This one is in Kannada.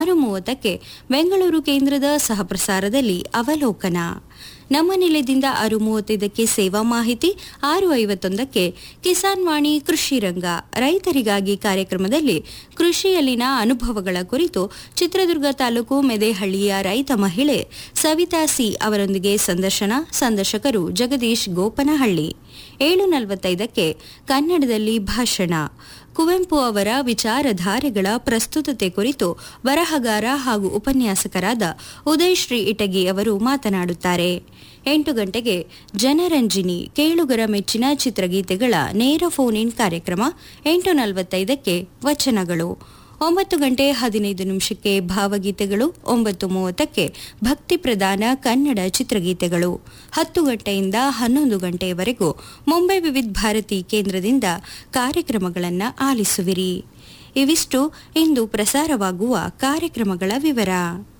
ಆರು ಮೂವತ್ತಕ್ಕೆ ಬೆಂಗಳೂರು ಕೇಂದ್ರದ ಸಹಪ್ರಸಾರದಲ್ಲಿ ಅವಲೋಕನ ನಮ್ಮ ನಿಲಯದಿಂದ ಆರು ಮೂವತ್ತೈದಕ್ಕೆ ಸೇವಾ ಮಾಹಿತಿ ಆರು ಐವತ್ತೊಂದಕ್ಕೆ ಕಿಸಾನ್ ವಾಣಿ ಕೃಷಿ ರಂಗ ರೈತರಿಗಾಗಿ ಕಾರ್ಯಕ್ರಮದಲ್ಲಿ ಕೃಷಿಯಲ್ಲಿನ ಅನುಭವಗಳ ಕುರಿತು ಚಿತ್ರದುರ್ಗ ತಾಲೂಕು ಮೆದೆಹಳ್ಳಿಯ ರೈತ ಮಹಿಳೆ ಸವಿತಾ ಸಿ ಅವರೊಂದಿಗೆ ಸಂದರ್ಶನ ಸಂದರ್ಶಕರು ಜಗದೀಶ್ ಗೋಪನಹಳ್ಳಿ ಏಳು ನಲವತ್ತೈದಕ್ಕೆ ಕನ್ನಡದಲ್ಲಿ ಭಾಷಣ ಕುವೆಂಪು ಅವರ ವಿಚಾರಧಾರೆಗಳ ಪ್ರಸ್ತುತತೆ ಕುರಿತು ಬರಹಗಾರ ಹಾಗೂ ಉಪನ್ಯಾಸಕರಾದ ಉದಯ್ ಶ್ರೀ ಇಟಗಿ ಅವರು ಮಾತನಾಡುತ್ತಾರೆ ಎಂಟು ಗಂಟೆಗೆ ಜನರಂಜಿನಿ ಕೇಳುಗರ ಮೆಚ್ಚಿನ ಚಿತ್ರಗೀತೆಗಳ ನೇರ ಫೋನ್ ಇನ್ ಕಾರ್ಯಕ್ರಮ ಎಂಟು ನಲವತ್ತೈದಕ್ಕೆ ವಚನಗಳು ಒಂಬತ್ತು ಗಂಟೆ ಹದಿನೈದು ನಿಮಿಷಕ್ಕೆ ಭಾವಗೀತೆಗಳು ಒಂಬತ್ತು ಮೂವತ್ತಕ್ಕೆ ಭಕ್ತಿ ಪ್ರಧಾನ ಕನ್ನಡ ಚಿತ್ರಗೀತೆಗಳು ಹತ್ತು ಗಂಟೆಯಿಂದ ಹನ್ನೊಂದು ಗಂಟೆಯವರೆಗೂ ಮುಂಬೈ ವಿವಿಧ ಭಾರತಿ ಕೇಂದ್ರದಿಂದ ಕಾರ್ಯಕ್ರಮಗಳನ್ನು ಆಲಿಸುವಿರಿ ಇವಿಷ್ಟು ಇಂದು ಪ್ರಸಾರವಾಗುವ ಕಾರ್ಯಕ್ರಮಗಳ ವಿವರ